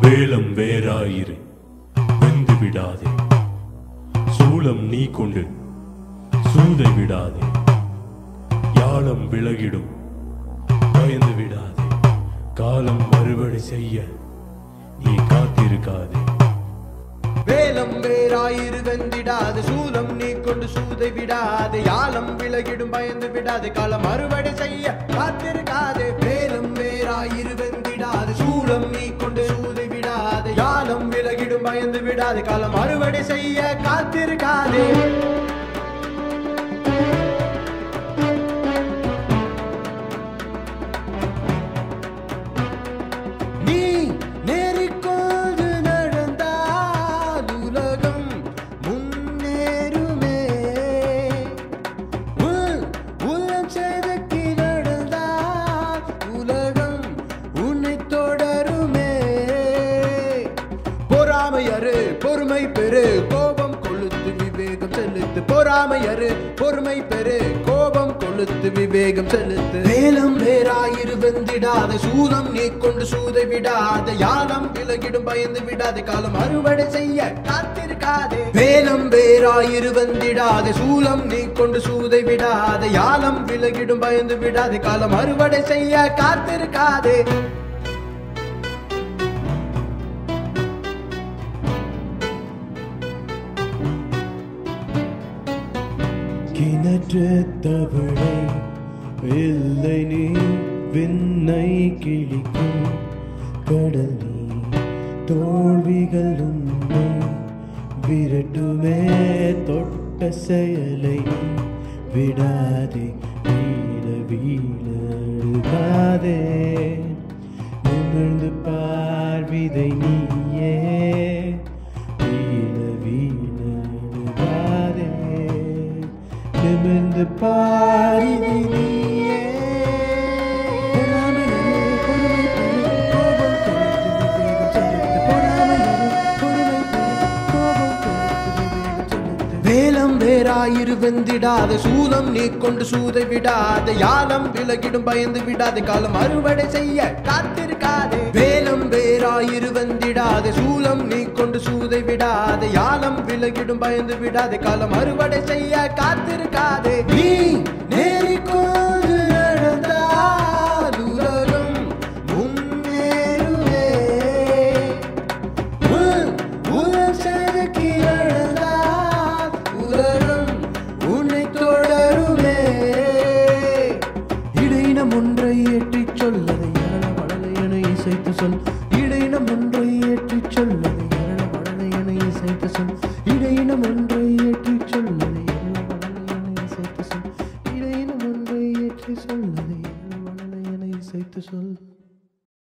வேலம் வேறாயிரு வெந்து விடாதே சூலம் நீ கொண்டு சூதை விடாதே யாழம் விலகிடும் பயந்து விடாதே காலம் மறுபடி செய்ய நீ காத்திருக்காதே வேலம் வேறாயிரு வெந்திடாது சூலம் நீ கொண்டு சூதை விடாது யாலம் விலகிடும் பயந்து விடாது காலம் அறுவடை செய்ய காத்திருக்காது வேலம் வேறாயிரு வெந்திடாது சூலம் நீ கொண்டு சூதை விடாது யாலம் விலகிடும் பயந்து விடாது காலம் அறுவடை செய்ய காத்திருக்காது நீ நேரிக்கொண்டு நடந்தால் உலகம் முன்னேறுமே உன் உள்ளம் செதுக்கி நடந்தால் உலகம் உன்னை தொடருமே பொறாமையரு பொறுமை பெரு கோபம் கொளுத்து விவேகம் செலுத்து பொறாமையரு பொறுமை பெரு கோபம் கொளுத்து விவேகம் செலுத்து வேலம் வேறாயிரு வெந்திடாத சூலம் நீ கொண்டு சூதை விடாத யானம் விலகிடும் பயந்து விடாத காலம் அறுவடை செய்ய காத்திருக்காதே வேலம் வேறாயிரு வெந்திடாத சூலம் நீ கொண்டு சூதை விடாத யானம் விலகிடும் பயந்து விடாத காலம் அறுவடை செய்ய காத்திருக்காதே கிணற்று தவளை இல்லை நீ விண்ணை கிழிக்கும் கடல் நீ தோல்விகள் உன்னை விரட்டுமே தொட்ட செயலை நீ விடாதே வீழ வீழாதே நிமிர்ந்து பார்விதை நீயே வீழ வீழாதே நிமிர்ந்து பாரிதை நீயே பொறாமையரே, பொறுமை பெறு, கோபம் கொளுத்து விவேகம் செலுத்து. பொறாமையரே, பொறுமை பெறு, கோபம் கொளுத்து விவேகம் செலுத்து. வேலம் வேறாயிரு வெந்திடாத சூலம் நீ கொண்டு சூதை விடாத யாலம் விலகிடும் பயந்து விடாத காலம் அறுவடை செய்ய காத்திருக்காதே வேலம் வேறாயிரு வெந்திடாத சூலம் நீ கொண்டு சூதை விடாத யாலம் விலகிடும் பயந்து விடாத காலம் அறுவடை செய்ய காத்திருக்காதே நீ நேரிக்கொண்டு நடந்தால் உலகம் முன்னேறுமே உன் உலகம் செதுக்கி எழுந்தால் உலகம் உன்னை தொடருமே இடையினம் ஒன்றை ஏற்றிச் சொல்லதை எழ வளலை என இசைத்து சொல் இடையினம் ஒன்றை ஏற்றிச் சொல்லதை எழ வளலை என இசைத்து சொல் இடையினம் ஒன்றை ஏற்றிச் சொல்லதை எழ வளலை என இசைத்து சொல் இடையினம் ஒன்றை ஏற்றி சொல்லதை எழ வளலை என இசைத்து சொல்